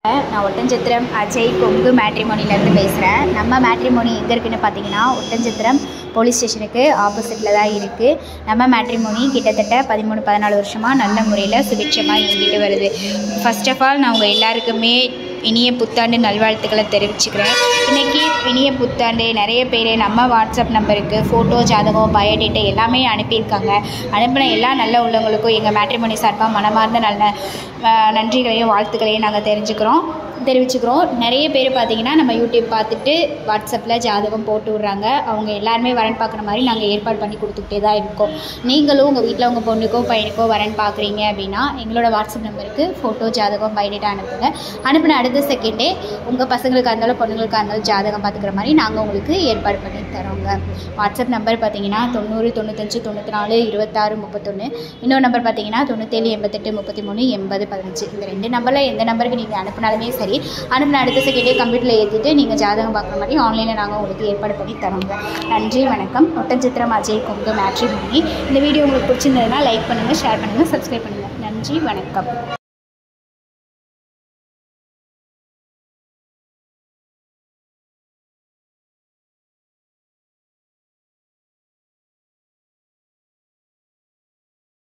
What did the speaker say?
நான் ஒட்டஞ்சத்திரம் அஜய் கொங்கு மேட்ரிமோனிலேருந்து பேசுகிறேன் நம்ம மேட்ரிமோனி எங்கே இருக்குன்னு பார்த்தீங்கன்னா ஒட்டஞ்சத்திரம் போலீஸ் ஸ்டேஷனுக்கு ஆப்போசிட்டில் தான் இருக்குது நம்ம மேட்ரிமோனி கிட்டத்தட்ட பதிமூணு பதினாலு வருஷமாக நல்ல முறையில் சுபிட்சமாக இயங்கிட்டு வருது ஃபர்ஸ்ட் ஆஃப் ஆல் நான் உங்கள் எல்லாருக்குமே இனிய புத்தாண்டு நல்வாழ்த்துக்களை தெரிவிச்சுக்கிறேன் இன்றைக்கி இனிய புத்தாண்டு நிறைய பேர் நம்ம வாட்ஸ்அப் நம்பருக்கு ஃபோட்டோ ஜாதகம் பயோடேட்டா எல்லாமே அனுப்பியிருக்காங்க அனுப்பின எல்லா நல்ல உள்ளவங்களுக்கும் எங்கள் மேட்ரிமோனி சார்பாக மனமார்ந்த நல்ல அஹ், நன்றிகளையும் வாழ்த்துக்களையும் நாங்கள் தெரிஞ்சுக்கிறோம் தெரிவிச்சுக்கிறோம் நிறைய பேர் பார்த்தீங்கன்னா நம்ம யூடியூப் பார்த்துட்டு வாட்ஸ்அப்பில் ஜாதகம் போட்டு விட்றாங்க அவங்க எல்லாருமே வரன் பார்க்குற மாதிரி நாங்கள் ஏற்பாடு பண்ணி கொடுத்துக்கிட்டே தான் இருக்கோம் நீங்களும் உங்கள் வீட்டில் உங்கள் பொண்ணுக்கோ பையனுக்கோ வரன் பார்க்குறீங்க அப்படின்னா எங்களோட வாட்ஸ்அப் நம்பருக்கு ஃபோட்டோ ஜாதகம் பைடேட்டா அனுப்புங்க அனுப்பின அடுத்த செகண்டே உங்கள் பசங்களுக்காக இருந்தாலும் பொண்ணுங்களுக்காக இருந்தாலும் ஜாதகம் பார்த்துக்கிற மாதிரி நாங்கள் உங்களுக்கு ஏற்பாடு பண்ணி தரோங்க வாட்ஸ்அப் நம்பர் பார்த்தீங்கன்னா தொண்ணூறு தொண்ணூத்தஞ்சு தொண்ணூற்றி நாலு இருபத்தாறு முப்பத்தொன்று இன்னொரு நம்பர் பார்த்தீங்கன்னா தொண்ணூற்றேழு எண்பத்தெட்டு முப்பத்தி மூணு எண்பது பதினஞ்சு இந்த ரெண்டு நம்பரில் எந்த நம்பருக்கு நீங்கள் அனுப்பினாலுமே சரி அனுப்பின அடுத்த செகண்டே கம்ப்யூட்டரில் ஏற்றிட்டு நீங்கள் ஜாதகம் பார்க்குற மாதிரி ஆன்லைனில் நாங்கள் உங்களுக்கு ஏற்பாடு பண்ணி தரோங்க நன்றி வணக்கம் ஒட்டஞ்சித்திரம் அஜய் கொங்கு மேட்ரி இந்த வீடியோ உங்களுக்கு பிடிச்சிருந்ததுன்னா லைக் பண்ணுங்கள் ஷேர் பண்ணுங்கள் சப்ஸ்கிரைப் பண்ணுங்கள் நன்றி வணக்கம்